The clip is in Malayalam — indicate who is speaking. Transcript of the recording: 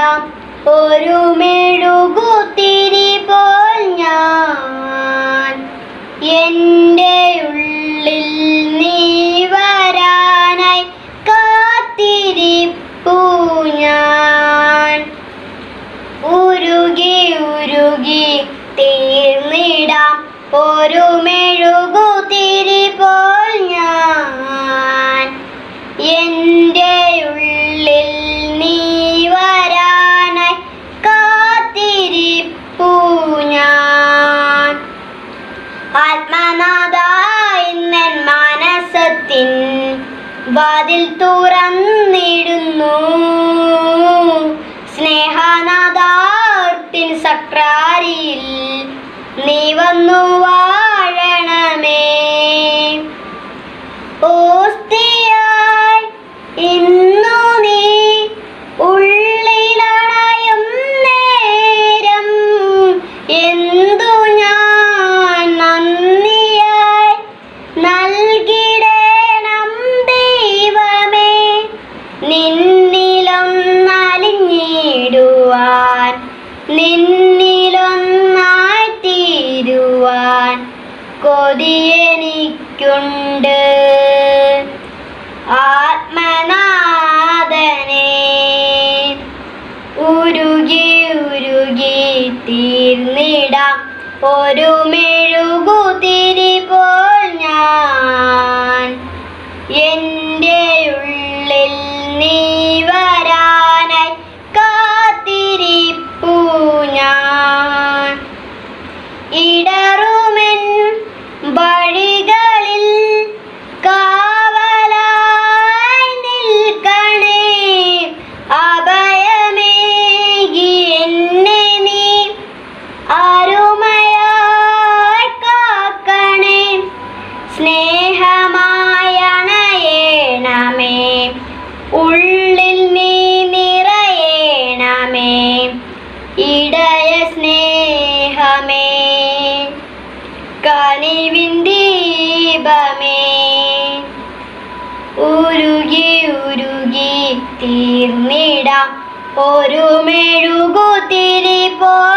Speaker 1: തീർന്നിടാം ഒരു മെഴുകുതിരി പോൽ ഞാൻ എൻ്റെ ഉള്ളിൽ നീ വരാനായി കാത്തിരിപ്പു ഞാൻ ഉരുകി ഉരുകി തീർന്നിടാം ഒരു മെഴുകുതിരി പോൽ ഞാൻ എൻ്റെ ഉള്ളിൽ നീ വരാനായി കാത്തിരിപ്പു ഞാൻ ആത്മനാഥ ഇന്നൻ മാനസത്തിൻ വാതിൽ തുറന്നിടുന്നു സ്നേഹനാഥാർത്തിൻ സക്രാരിയിൽ നീ വന്നു വാഴണമേ ഓസ്തിയായി ഇന്നു നീ ഉള്ളിലണയും നേരം എന്തു ഞാൻ നന്ദിയായി നൽകിടേണം ദൈവമേ നിന്നിലൊന്നലിഞ്ഞിടുവാൻ നിന്നിലൊന്നായി തീരുവാൻ കൊതിയെനിക്കുണ്ട് ആത്മനാഥനെ ഉരുകി ഉരുകി തീർന്നിടാം ഒരു മെഴുകുതിരി പോൽ ഞാൻ എൻ്റെ ഉള്ളിൽ നീ വരാനായി കാത്തിരിപ്പു ഞാൻ ഇടറുമെൻ വഴികളിൽ കാവലായി നിൽക്കണേ അഭയമേകി എന്നെ നീ അരുമയായി കാക്കണേ സ്നേഹമായണയേണമേ ഉള്ളിൽ നീ നിറയേണമേ ഇടയ സ്നേഹമേ കനിവിൻ ദീപമേ ഉരുകി ഉരുകി തീർന്നിടാം ഒരു മെഴുകുതിരി പോ